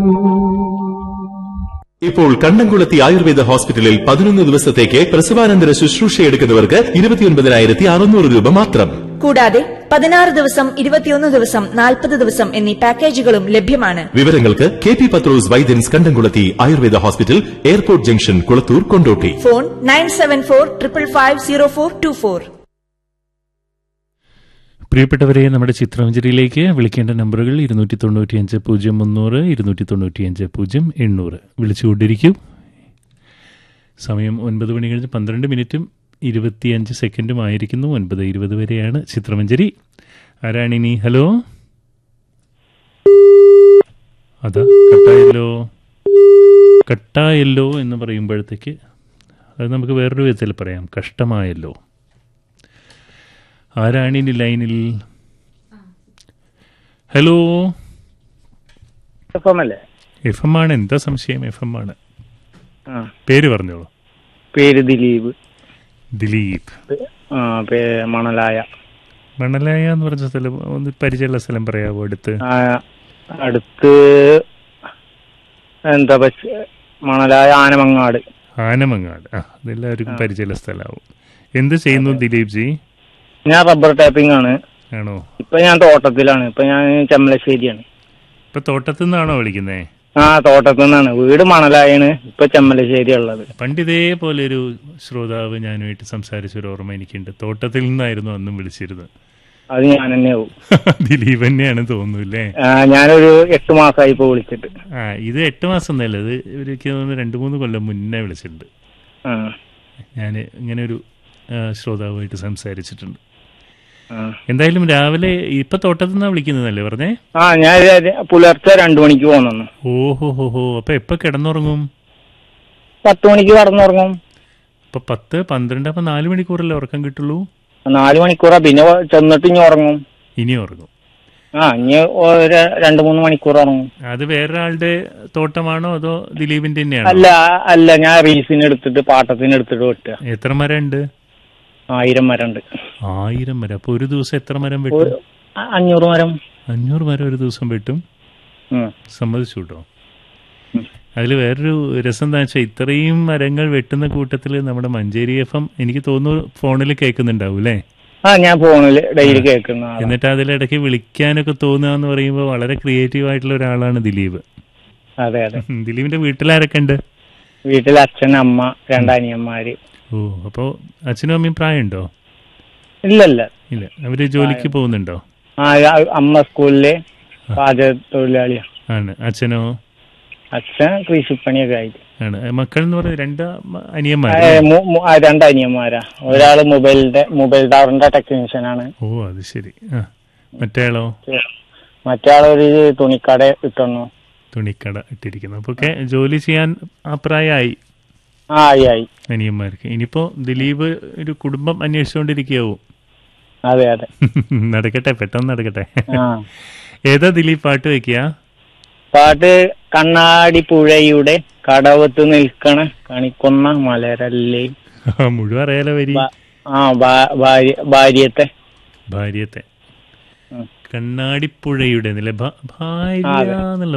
ഇപ്പോൾ കണ്ണംകുളത്തി ആയുർവേദ ഹോസ്പിറ്റലിൽ പതിനൊന്ന് ദിവസത്തേക്ക് പ്രസവാനന്തര ശുശ്രൂഷ എടുക്കുന്നവർക്ക് ഇരുപത്തിയൊൻപതിനായിരത്തി അറുന്നൂറ് രൂപ മാത്രം കൂടാതെ പതിനാറ് ദിവസം ഇരുപത്തിയൊന്ന് ദിവസം നാൽപ്പത് ദിവസം എന്നീ പാക്കേജുകളും ലഭ്യമാണ് വിവരങ്ങൾക്ക് K P Pathros Vaidyans Kandamkulathi Ayurveda hospital airport junction Kulathur Kondotty phone nine seven four triple five zero four two four പ്രിയപ്പെട്ടവരെ നമ്മുടെ ചിത്രമഞ്ജരിയിലേക്ക് വിളിക്കേണ്ട നമ്പറുകൾ ഇരുന്നൂറ്റി തൊണ്ണൂറ്റിയഞ്ച് പൂജ്യം മുന്നൂറ് ഇരുന്നൂറ്റി തൊണ്ണൂറ്റിയഞ്ച് പൂജ്യം എണ്ണൂറ് വിളിച്ചുകൊണ്ടിരിക്കൂ സമയം ഒൻപത് മണി കഴിഞ്ഞ് പന്ത്രണ്ട് മിനിറ്റും ഇരുപത്തിയഞ്ച് സെക്കൻഡും ആയിരിക്കുന്നു ഒൻപത് ഇരുപത് വരെയാണ് ചിത്രമഞ്ജരി ആരാണിനി ഹലോ അതാ കട്ടായല്ലോ കട്ടായല്ലോ എന്ന് പറയുമ്പോഴത്തേക്ക് അത് നമുക്ക് വേറൊരു വിധത്തിൽ പറയാം കഷ്ടമായല്ലോ ആരാണിനി ലൈനിൽ ഹലോ എഫ് എം അല്ലേ എഫ് എം ആണ് എന്താ സംശയം എഫ് എം ആണ് ആ പേര് പറഞ്ഞോളൂ പേര് ദിലീപ് ദിലീപ് ആ പേ മണലായ മണലായ എന്ന് പറഞ്ഞ സ്ഥലം ഒന്ന് പരിചയമുള്ള സ്ഥലം പറയാവോ അടുത്ത് ആ, അടുത്ത് എന്താ പറ്റ മണലായ ആനമങ്ങാട് ആനമങ്ങാട് ആ അതെല്ലാവർക്കും പരിചയമുള്ള സ്ഥലമാവും എന്ത് ചെയ്യുന്നു ദിലീപ് ജി ഞാൻ റബ്ബർ ടാപ്പിംഗ് ആണ് ആണോ ഇപ്പൊ ഞാൻ തോട്ടത്തിലാണ് ഇപ്പൊ ഞാൻ ചെമ്മലശ്ശേരിയാണ് ഇപ്പൊ തോട്ടത്തു നിന്നാണോ വിളിക്കുന്നേ ആ തോട്ടത്തിൽ നിന്നാണ് വീട് മണലായാണ് ഇപ്പൊ ചെമ്മലശ്ശേരി ഉള്ളത് പണ്ട് ഇതേപോലെ ഒരു ശ്രോതാവ് ഞാനുമായിട്ട് സംസാരിച്ച ഒരു ഓർമ്മ എനിക്കുണ്ട് തോട്ടത്തിൽ നിന്നായിരുന്നു അന്നും വിളിച്ചിരുന്നത് അത് ഞാൻ തന്നെ ആവും ദിലീപ് തന്നെയാണ് തോന്നുന്നു അല്ലേ ആ, ഞാനൊരു എട്ട് മാസമായി ഇപ്പൊ വിളിച്ചിട്ട് ആ ഇത് എട്ട് മാസം ഒന്നല്ല ഇത് എനിക്ക് തോന്നുന്നു രണ്ട് മൂന്ന് കൊല്ലം മുന്നേ വിളിച്ചിട്ടുണ്ട് ആ ഞാൻ ഇങ്ങനെ ഒരു ആ, ശ്രോതാവുമായിട്ട് സംസാരിച്ചിട്ടുണ്ട് ആ. എന്തായാലും രാവിലെ ഇപ്പൊ തോട്ടത്തിൽ നിന്നാ വിളിക്കുന്നതല്ലേ പറഞ്ഞേ ആ ഞാൻ ര- പുലർച്ചെ രണ്ടു മണിക്ക് പോന്നു ഓഹോ ഹോ ഹോ അപ്പൊ എപ്പൊ കിടന്നുറങ്ങും പത്ത് മണിക്ക് കടന്നുറങ്ങും ഇപ്പൊ പത്ത് പന്ത്രണ്ട് അപ്പൊ നാല് മണിക്കൂറല്ലേ ഉറക്കം കിട്ടുള്ളൂ നാല് മണിക്കൂറാ പിന്നെ വ- ചെന്നിട്ട് ഇനി ഉറങ്ങും ഇനി ഉറങ്ങും ആ ഇനി ഒരു രണ്ട് മൂന്ന് മണിക്കൂർ ഉറങ്ങും അത് വേറൊരാളുടെ തോട്ടമാണോ അതോ ദിലീപിന്റെ തന്നെയാണോ അല്ല അല്ല ഞാൻ റീസിന് എടുത്തിട്ട് പാട്ടത്തിന് എടുത്തിട്ട് വെട്ടുക എത്ര മരം ഉണ്ട് ആയിരം മരം ഉണ്ട് ആയിരം മരം അപ്പൊ ഒരു ദിവസം എത്ര മരം വെട്ടും ഒരു അ- അഞ്ഞൂറ് മരം അഞ്ഞൂറ് മരം ഒരു ദിവസം വെട്ടും ഉം. സമ്മതിച്ചു കേട്ടോ അതിൽ വേറൊരു രസം എന്താ വെച്ചാൽ ഇത്രയും മരങ്ങൾ വെട്ടുന്ന കൂട്ടത്തിൽ നമ്മുടെ മഞ്ചേരി എഫ് എം എനിക്ക് തോന്നുന്നു ഫോണിൽ കേൾക്കുന്നുണ്ടാവും അല്ലേ ആ ഞാൻ ഫോണില് ഡെയിലി കേൾക്കുന്ന ആളാ. എന്നിട്ട് അതിലിടയ്ക്ക് വിളിക്കാനൊക്കെ തോന്നുക എന്ന് പറയുമ്പോൾ വളരെ ക്രിയേറ്റീവ് ആയിട്ടുള്ള ഒരാളാണ് ദിലീപ് അതെ അതെ ഉം, ദിലീപിന്റെ വീട്ടിലാരൊക്കെ ഉണ്ട് വീട്ടിൽ അച്ഛൻ അമ്മ രണ്ടനിയന്മാര് ഓ അപ്പോൾ അച്ഛനും അമ്മയും പ്രായമുണ്ടോ ഇല്ലല്ല ഇല്ല അവര് ജോലിക്ക് പോകുന്നുണ്ടോ ആ ആ, അമ്മ സ്കൂളില് പാചക തൊഴിലാളിയാ ആണ് അച്ഛനോ അച്ഛൻ കൃഷിപ്പണിയൊക്കെ ആയിട്ട് ആണ് മക്കൾ എന്ന് പറയുന്നത് രണ്ട് ആ, അനിയന്മാര് മു- മു- ആ, രണ്ടനിയന്മാരാ ഒരാള് മൊബൈലിന്റെ മൊബൈൽ ടവറിന്റെ ടെക്നീഷ്യൻ ആണ് ഓ അത് ശരി ആ മറ്റേയാളോ മറ്റേ ആളൊരു തുണിക്കട ഇട്ടുന്നു തുണിക്കട ഇട്ടിരിക്കുന്നു അപ്പൊ ഒക്കെ ജോലി ചെയ്യാൻ ആ പ്രായമായി ആ ആയി ആയി അനിയന്മാർക്ക് ഇനിയിപ്പോ ദിലീപ് ഒരു കുടുംബം അന്വേഷിച്ചുകൊണ്ടിരിക്കുകയാവും അതെ അതെ നടക്കട്ടെ പെട്ടെന്ന് നടക്കട്ടെ ആ ഏതാ ദിലീപ് പാട്ട് വെക്കുക പാട്ട് കണ്ണാടി പുഴയുടെ കടവത്ത് നിൽക്കണ കണിക്കൊന്ന മലരല്ലേ മുഴുവൻ അറിയാലോ വരി ബ- ആ ഭാ- ഭാര്യ ഭാര്യത്തെ ഭാര്യത്തെ ഉം. കണ്ണാടിപ്പുഴയുടെ നില ഭാര്യ അതെ. എന്നുള്ള